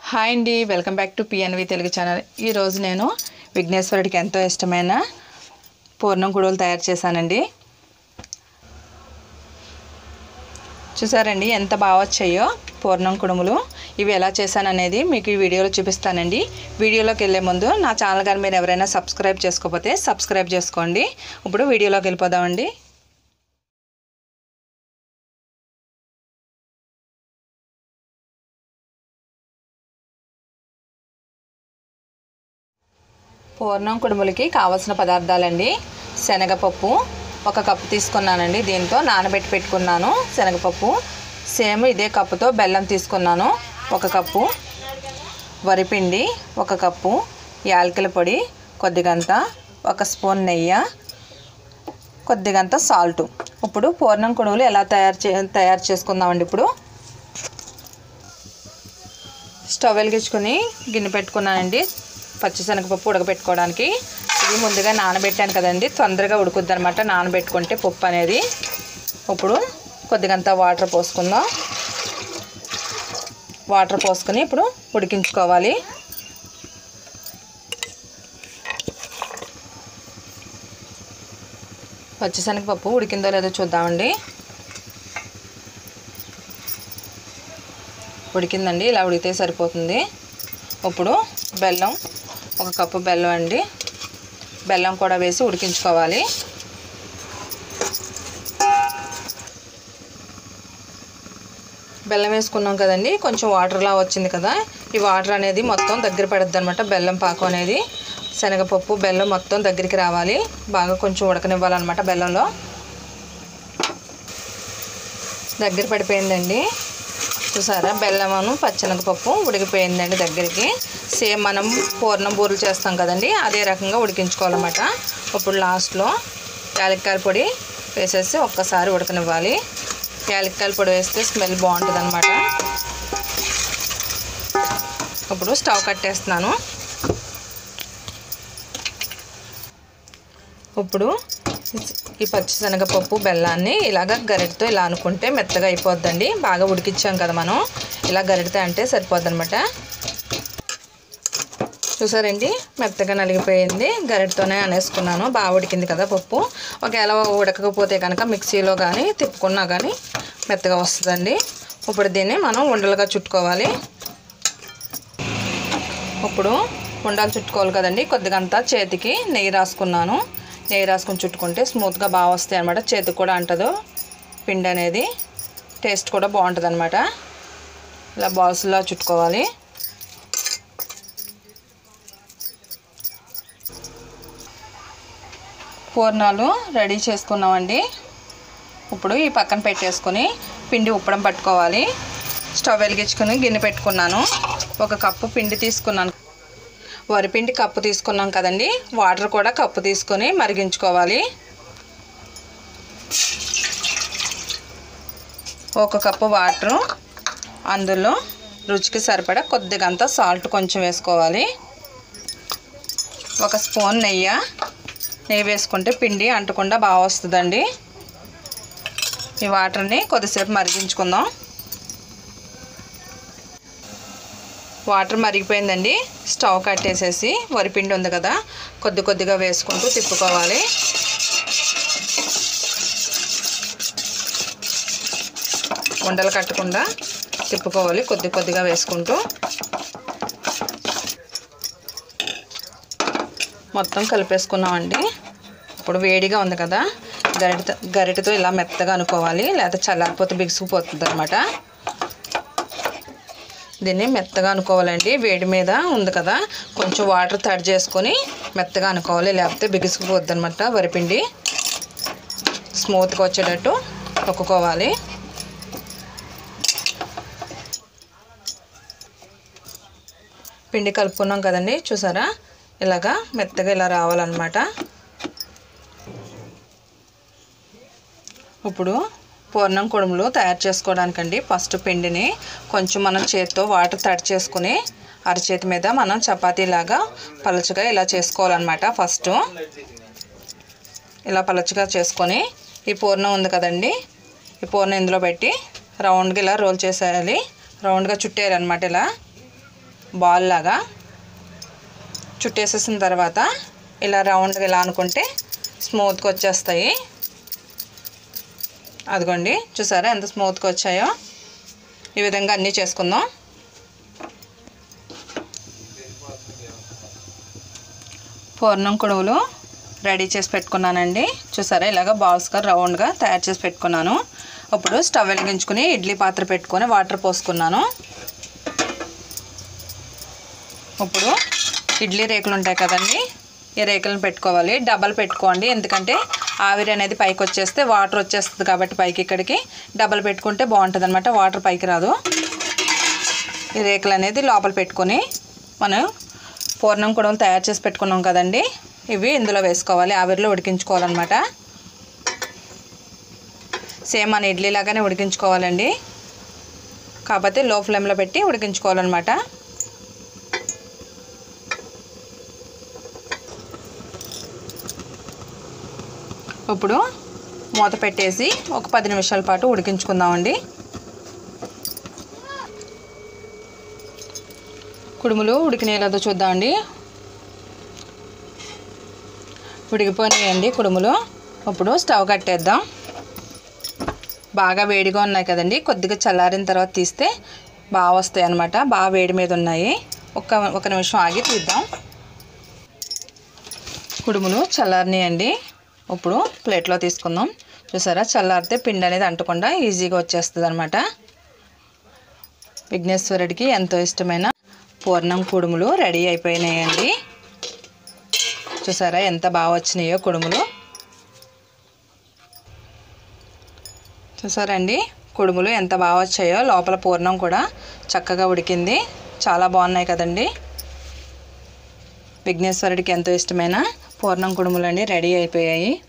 hi అండి welcome back to PNV Telugu channel ఈరోజు నేను విఘ్నేశ్వరుడికి ఎంతో ఇష్టమైన పూర్ణం కుడువులు తయారు చేశానండి చూసారండి ఎంత బాగా వచ్చాయో పూర్ణం కుడుములు ఇవి ఎలా చేశాననేది మీకు ఈ వీడియోలో చూపిస్తానండి వీడియోలోకి వెళ్ళే ముందు నా ఛానల్ గారు మీరు ఎవరైనా సబ్స్క్రైబ్ చేసుకోకపోతే సబ్స్క్రైబ్ చేసుకోండి ఇప్పుడు వీడియోలోకి వెళ్ళిపోదామండి పూర్ణం కుడుములకి కావాల్సిన పదార్థాలండి శనగపప్పు ఒక కప్పు తీసుకున్నానండి దీంతో నానబెట్టి పెట్టుకున్నాను శనగపప్పు సేమ్ ఇదే కప్పుతో బెల్లం తీసుకున్నాను ఒక కప్పు వరిపిండి ఒక కప్పు యాలకుల పొడి కొద్దిగంత ఒక స్పూన్ నెయ్యి కొద్దిగంత సాల్ట్ ఇప్పుడు పూర్ణం కుడుములు ఎలా తయారు చే తయారు చేసుకుందామండి ఇప్పుడు స్టవ్ వెలిగించుకొని గిన్నె పెట్టుకున్నానండి పచ్చిశనగపప్పు ఉడకబెట్టుకోవడానికి ఇది ముందుగా నానబెట్టాను కదండి తొందరగా ఉడుకుద్ది అనమాట నానబెట్టుకుంటే పప్పు అనేది ఇప్పుడు కొద్దిగంత వాటర్ పోసుకుందాం వాటర్ పోసుకొని ఇప్పుడు ఉడికించుకోవాలి పచ్చిశనగపప్పు ఉడికిందో లేదో చూద్దామండి ఉడికిందండి ఇలా ఉడికితే సరిపోతుంది ఇప్పుడు బెల్లం ఒక కప్పు బెల్లం అండి బెల్లం కూడా వేసి ఉడికించుకోవాలి బెల్లం వేసుకున్నాం కదండి కొంచెం వాటర్లా వచ్చింది కదా ఈ వాటర్ అనేది మొత్తం దగ్గర పడుద్ది అనమాట బెల్లం పాకం అనేది శనగపప్పు బెల్లం మొత్తం దగ్గరికి రావాలి బాగా కొంచెం ఉడకనివ్వాలన్నమాట బెల్లంలో దగ్గర పడిపోయిందండి చూసారా బెల్లమును పచ్చనగపప్పు ఉడికిపోయిందండి దగ్గరికి సేమ్ మనం పూర్ణం బూరెలు చేస్తాం కదండి అదే రకంగా ఉడికించుకోవాలన్నమాట ఇప్పుడు లాస్ట్లో యాలక్కాయల పొడి వేసేసి ఒక్కసారి ఉడకనివ్వాలి యాలక్కాయల పొడి వేస్తే స్మెల్ బాగుంటుంది అనమాట ఇప్పుడు స్టవ్ కట్టేస్తున్నాను ఇప్పుడు ఈ పచ్చిశనగపప్పు బెల్లాన్ని ఇలాగ గరిటతో ఇలా అనుకుంటే మెత్తగా అయిపోద్దండి బాగా ఉడికిచ్చాం కదా మనం ఇలా గరిటతో అంటే సరిపోద్ది అనమాట చూసారండి మెత్తగా నలిగిపోయింది గరిటతోనే అనేసుకున్నాను బాగా ఉడికింది కదా పప్పు ఒకవేళ ఉడకకపోతే కనుక మిక్సీలో కానీ తిప్పుకున్నా కానీ మెత్తగా వస్తుందండి ఇప్పుడు దీన్ని మనం ఉండలుగా చుట్టుకోవాలి ఇప్పుడు ఉండలు చుట్టుకోవాలి కదండి కొద్దిగంతా చేతికి నెయ్యి రాసుకున్నాను నెయ్యి రాసుకొని చుట్టుకుంటే స్మూత్గా బాగా వస్తాయి అనమాట చేతికి కూడా అంటదు పిండి అనేది టేస్ట్ కూడా బాగుంటుంది అనమాట ఇలా బాల్స్లో చుట్టుకోవాలి పూర్ణాలు రెడీ చేసుకున్నామండి ఇప్పుడు ఈ పక్కన పెట్టేసుకొని పిండి ఉప్పడం పట్టుకోవాలి స్టవ్ వెలిగించుకొని గిన్నె పెట్టుకున్నాను ఒక కప్పు పిండి తీసుకున్నాను వరిపిండి కప్పు తీసుకున్నాం కదండి వాటర్ కూడా కప్పు తీసుకొని మరిగించుకోవాలి ఒక కప్పు వాటరు అందులో రుచికి సరిపడా కొద్దిగంత సాల్ట్ కొంచెం వేసుకోవాలి ఒక స్పూన్ నెయ్యి నెయ్యి వేసుకుంటే పిండి అంటకుండా బాగా వస్తుందండి ఈ వాటర్ని కొద్దిసేపు మరిగించుకుందాం వాటర్ మరిగిపోయిందండి స్టవ్ కట్టేసేసి వరిపిండి ఉంది కదా కొద్ది కొద్దిగా వేసుకుంటూ తిప్పుకోవాలి ఉండలు కట్టకుండా తిప్పుకోవాలి కొద్ది కొద్దిగా వేసుకుంటూ మొత్తం కలిపేసుకున్నామండి ఇప్పుడు వేడిగా ఉంది కదా గరిట గరిటతో ఇలా మెత్తగా అనుకోవాలి లేకపోతే చల్లారిపోతే బిగుసుకుపోతుంది అనమాట దీన్ని మెత్తగా అనుకోవాలండి వేడి మీద ఉంది కదా కొంచెం వాటర్ తడి చేసుకొని మెత్తగా అనుకోవాలి లేకపోతే బిగుసుకుపోద్ది అనమాట వరిపిండి స్మూత్గా వచ్చేటట్టు తొక్కుకోవాలి పిండి కలుపుకున్నాం కదండి చూసారా ఇలాగా మెత్తగా ఇలా రావాలన్నమాట ఇప్పుడు పూర్ణం కుడుములు తయారు చేసుకోవడానికండి ఫస్ట్ పిండిని కొంచెం మనం చేతితో వాటర్ తడి చేసుకుని అరచేతి మీద మనం చపాతీలాగా పలుచగా ఇలా చేసుకోవాలన్నమాట ఫస్ట్ ఇలా పలుచగా చేసుకొని ఈ పూర్ణం ఉంది కదండి ఈ పూర్ణం ఇందులో పెట్టి రౌండ్గా ఇలా రోల్ చేసేయాలి రౌండ్గా చుట్టేయాలన్నమాట ఇలా బాల్ లాగా చుట్టేసేసిన తర్వాత ఇలా రౌండ్గా ఇలా అనుకుంటే స్మూత్గా వచ్చేస్తాయి అదిగోండి చూసారా ఎంత స్మూత్గా వచ్చాయో ఈ విధంగా అన్నీ చేసుకుందాం పూర్ణం కొడువులు రెడీ చేసి పెట్టుకున్నానండి చూసారా ఇలాగ బాల్స్గా రౌండ్గా తయారు చేసి పెట్టుకున్నాను ఇప్పుడు స్టవ్ వెలిగించుకుని ఇడ్లీ పాత్ర పెట్టుకొని వాటర్ పోసుకున్నాను ఇప్పుడు ఇడ్లీ రేకులు ఉంటాయి కదండి ఈ రేకులను పెట్టుకోవాలి డబల్ పెట్టుకోండి ఎందుకంటే ఆవిరి అనేది పైకి వచ్చేస్తే వాటర్ వచ్చేస్తుంది కాబట్టి పైకి ఇక్కడికి డబల్ పెట్టుకుంటే బాగుంటుంది అనమాట వాటర్ పైకి రాదు ఈ రేకులు అనేది లోపల పెట్టుకొని మనం పూర్ణం కూడా తయారు చేసి పెట్టుకున్నాం కదండి ఇవి ఇందులో వేసుకోవాలి ఆవిరిలో ఉడికించుకోవాలన్నమాట సేమ్ మన ఇడ్లీ లాగానే ఉడికించుకోవాలండి కాకపోతే లో ఫ్లేమ్లో పెట్టి ఉడికించుకోవాలన్నమాట ఇప్పుడు మూత పెట్టేసి ఒక పది నిమిషాల పాటు ఉడికించుకుందామండి కుడుములు ఉడికినాయి లేదో చూద్దామండి ఉడికిపోయినాయండి కుడుములు ఇప్పుడు స్టవ్ కట్టేద్దాం బాగా వేడిగా ఉన్నాయి కదండి కొద్దిగా చల్లారిన తర్వాత తీస్తే బాగా వస్తాయి అన్నమాట బాగా వేడి మీద ఉన్నాయి ఒక ఒక నిమిషం ఆగి తీద్దాం కుడుములు చల్లారినాయండి ఇప్పుడు ప్లేట్లో తీసుకుందాం చూసారా చల్లారితే పిండి అనేది అంటకుండా ఈజీగా వచ్చేస్తుంది అనమాట విఘ్నేశ్వరుడికి ఎంతో ఇష్టమైన పూర్ణం కుడుములు రెడీ అయిపోయినాయండి చూసారా ఎంత బాగా వచ్చినాయో కుడుములు చూసారండి కుడుములు ఎంత బాగా వచ్చాయో లోపల పూర్ణం కూడా చక్కగా ఉడికింది చాలా బాగున్నాయి కదండి విఘ్నేశ్వరుడికి ఎంతో ఇష్టమైన పూర్ణం కుడుములు అండి రెడీ అయిపోయాయి